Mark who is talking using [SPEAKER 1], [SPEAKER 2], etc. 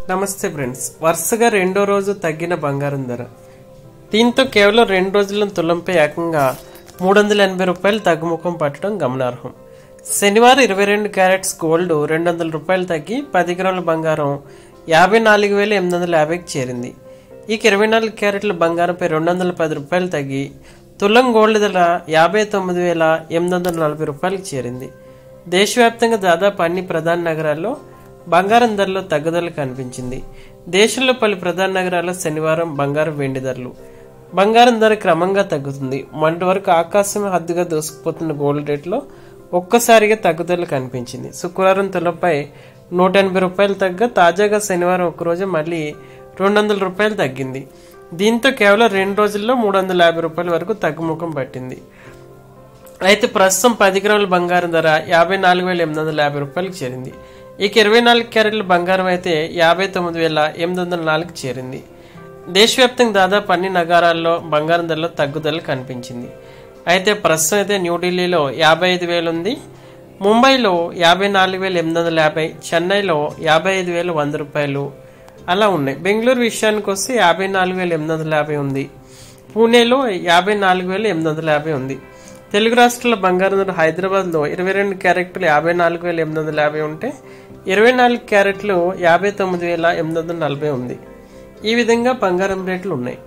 [SPEAKER 1] నమస్తే ఫ్రెండ్స్ వరుసగా రెండో రోజు తగ్గిన బంగారం ధర దీంతో కేవలం రెండు రోజుల తులంపై ఏకంగా మూడు వందల ఎనభై రూపాయలు తగ్గుముఖం పట్టడం గమనార్హం శనివారం ఇరవై రెండు క్యారెట్స్ గోల్డ్ రెండు వందల రూపాయలు తగ్గి పది గ్రాముల బంగారం యాభై నాలుగు వేల ఎనిమిది వందల యాభైకి చేరింది ఇక ఇరవై నాలుగు క్యారెట్ల బంగారంపై రెండు వందల పది రూపాయలు తగ్గి తులం గోల్డ్ ధర యాభై తొమ్మిది వేల ఎనిమిది వందల నలభై రూపాయలకు చేరింది దేశవ్యాప్తంగా దాదాపు అన్ని ప్రధాన నగరాల్లో బంగారం ధరలో తగ్గుదల కనిపించింది దేశంలో పలు ప్రధాన నగరాల్లో శనివారం బంగారం వెండి ధరలు బంగారం ధర క్రమంగా తగ్గుతుంది మొన్నటి వరకు ఆకాశం హద్దుగా దూసుకుపోతున్న గోల్డ్ రేట్లో ఒక్కసారిగా తగ్గుదల కనిపించింది శుక్రవారం తులపై నూట ఎనభై రూపాయలు తగ్గ తాజాగా శనివారం ఒక్కరోజు మళ్ళీ రెండు వందల రూపాయలు తగ్గింది దీంతో కేవలం రెండు రోజుల్లో మూడు వందల యాభై రూపాయల వరకు తగ్గుముఖం పట్టింది అయితే ప్రస్తుతం పది గ్రాముల బంగారం ధర యాభై నాలుగు వేల ఎనిమిది వందల యాభై రూపాయలకు చేరింది ఇక ఇరవై నాలుగు క్యారెట్ల బంగారం అయితే యాభై తొమ్మిది వేల ఎనిమిది వందల నాలుగు చేరింది దేశవ్యాప్తంగా దాదాపు అన్ని నగరాల్లో బంగారం ధరలో తగ్గుదల కనిపించింది అయితే ప్రస్తుతం అయితే న్యూఢిల్లీలో యాభై ఐదు వేలు ఉంది ముంబైలో యాభై నాలుగు వేల ఎనిమిది వందల యాభై చెన్నైలో యాభై ఐదు వేల వంద రూపాయలు అలా ఉన్నాయి బెంగళూరు విషయానికి వస్తే యాభై నాలుగు వేల ఎనిమిది వందల యాభై ఉంది పూణేలో యాభై నాలుగు వేల ఎనిమిది వందల యాభై ఉంది తెలుగు రాష్ట్రాల బంగారం ధర హైదరాబాద్లో ఇరవై రెండు క్యారెట్లు యాభై నాలుగు వేల ఎనిమిది వందల యాభై ఉంటే ఇరవై నాలుగు క్యారెట్లు యాభై తొమ్మిది వేల ఎనిమిది వందల నలభై ఉంది ఈ విధంగా బంగారం రేట్లు ఉన్నాయి